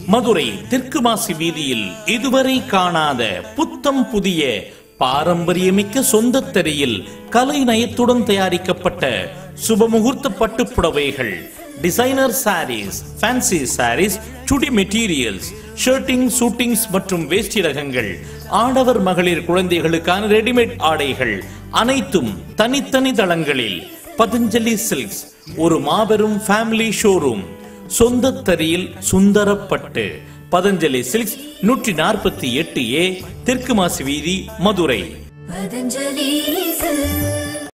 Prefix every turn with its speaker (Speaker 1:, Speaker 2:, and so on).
Speaker 1: மதுரை தெற்கு மாசி வீதியில் இதுவரை காணாத புத்தம் புதிய பாரம்பரியமிக்க சொந்த தரையில் கலை நயத்துடன் தயாரிக்கப்பட்ட சுபமுகூர்த்த பட்டுப் புடவைகள் designer saris fancy saris chudi materials shirting suitings மற்றும் வேஷ்டி ரகங்கள் ஆடவர் மகளிர் குழந்தைகளுக்கான ரெடிமேட் ஆடைகள் அனைத்தும் தனித்தனி தளங்களில் பதஞ்சலி சில்க்ஸ் ஒரு மாபெரும் ஃபேமிலி ஷோரூம் சொந்த தரியில் சுந்தரப்பட்டு பதஞ்சலி சில்க்ஸ் நூற்றி நாற்பத்தி எட்டு ஏ தெற்கு மாசி வீதி மதுரை
Speaker 2: பதஞ்சலி சில்க்ஸ்